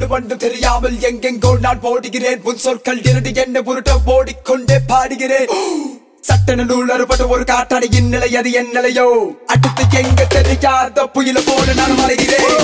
கண்டு கொண்டு தெரியாமல் எங்கெங்கோ நான் போடுகிறேன் உன் சொற்கள் இரண்டு என்ன உருட்ட ஓடிக்கொண்டே பாடுகிறேன் சட்டன நூல் அறுபட்ட ஒரு காட்டாடியின் நிலை அது என் நிலையோ அடுத்து எங்க தெரியாத புயல போல நான் மறைகிறேன்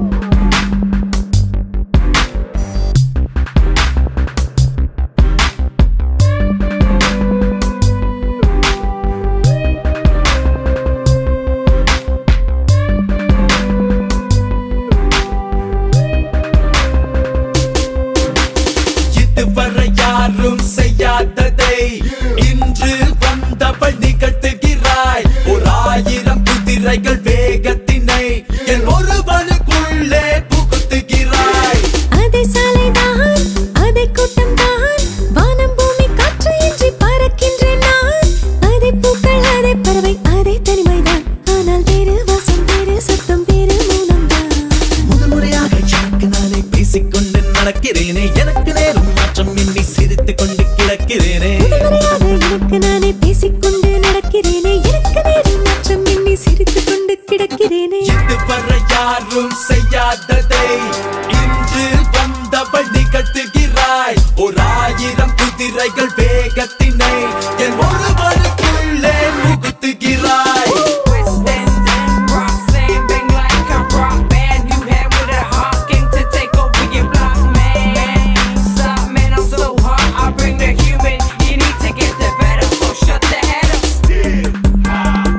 இதுவரை யாரும் செய்யாததை இன்று வந்தவள் நிகழ்த்துகிறாய் ஒரு ஆயிரம் குதிரைகள் வேகத்தினை என் ஒருவனுக்குள்ளே புகுத்துகிறாய் அதை சாலைதான் அதை கூட்டம்தான் வானம் பூமி காற்று இன்றி பறக்கின்றேன் நான் அதை பூக்கள் அதை பறவை அதை தனிமைதான் ஆனால் வேறு வாசம் வேறு சத்தம் வேறு மௌனம்தான் முதல் முறையாக எனக்கு நானே பேசிக்கொண்டு நடக்கிறேனே எனக்கு நேரம் மாற்றம் எண்ணி சிரித்துக் கொண்டு கிடக்கிறேனே முதல்முறையாக எனக்கு நானே பேசிக்கொண்டு நடக்கிறேனே எனக்கு நேரம் மாற்றம் எண்ணி சிரித்துக் கொண்டு கிடக்கிறேனே இதுவரை யாரும் செய்யாததை இன்று வந்தவள் நிகழ்த்துகிறாய் ஒரு ஆயிரம் குதிரைகள் வேகத்தினை என் ஒருவனுக்குள்ளே புகுத்துகிறாய் Twisting and roxing, bang like a rock band. You had with a hawking to take over your block, man. Stop, man, I'm so hot. I bring the human. You need to get the better, so shut the head up.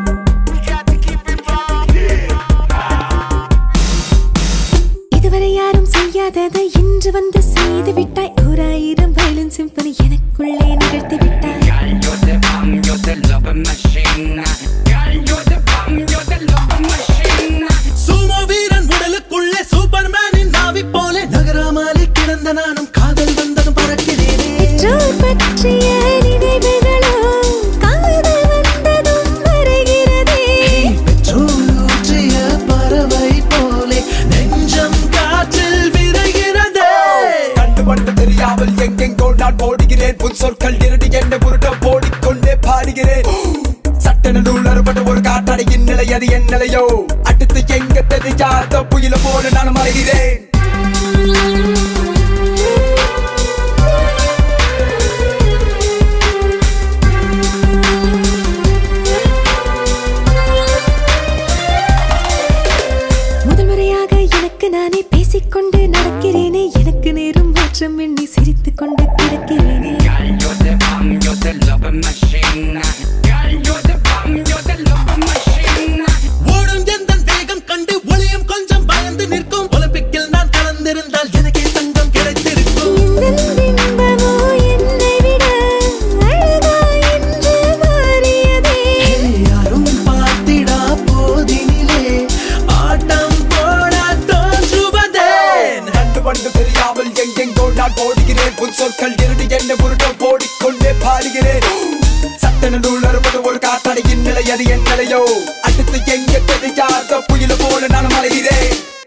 இதுவரை யாரும் செய்யாததை இன்று வந்து செய்து விட்டாய் ஓராயிரம் violin symphony எனக்குள்ளே நிகழ்த்தி விட்டாய் Girl, you're the bomb, you're the loving machine. Girl, you're the bomb, you're the loving machine. சூமோ வீரன் உடலுக்குள்ளே சூப்பர்மேனின் நாவி போல நகராமலே கிடந்த நானும் காதல் வந்ததும் பறக்கிறேனே பெற்றோர் பற்றிய நினைவுகளோ காதல் வந்ததும் வருகிறதே பெட்ரோல் ஊற்றிய பறவை போலே நெஞ்சம் காற்றில் விரைகிறதே கண்டு கொண்டு தெரியாமல் எங்கெங்கோ நான் போடுகிறேன் உன் சொற்கள் இரண்டு என்ன உருட்ட ஓடிக்கொண்டே பாடுகிறேன் சட்டன நூல் அறுபட்ட ஒரு காட்டாடியின் நிலை அது என் நிலையோ அடுத்து எங்க தெரியாத புயல போல நான் மறைகிறேன் முதல் முறையாக எனக்கு நானே பேசிக்கொண்டு நடக்கிறேனே எனக்கு நேரும் மாற்றம் எண்ணி சிரித்துக் கொண்டு கிடக்கிறேனே Girl, you're the bomb, you're the loving machine. Girl, you're the bomb, you're the loving machine. ஓடும் எந்த வேகம் கண்டு ஒளியும் கொஞ்சம் பயந்து நிற்கும் ஒலிம்பிக்கில் நான் கலந்திருந்தால் எனக்கே தங்கம் கிடைத்திருக்கும் இந்த பிம்பமோ என்னை விட அழகா என்று மாறியதே யாரும் பார்த்திடா போதினிலே ஆட்டம் போட தோன்றுவதே கண்டு கொண்டு தெரியாமல் எங்கெங்கோ நான் போடுகிறேன் உன் சொற்கள் இரண்டு என்ன உருட்ட ஓடிக்கொண்டே பாடுகிறேன் சட்டன நூல் அறுபது ஒரு காத்தாடியின் நிலை அது என் நிலையோ அடுத்து எங்க தெரியாத புயல போல நான் மறைகிறேன்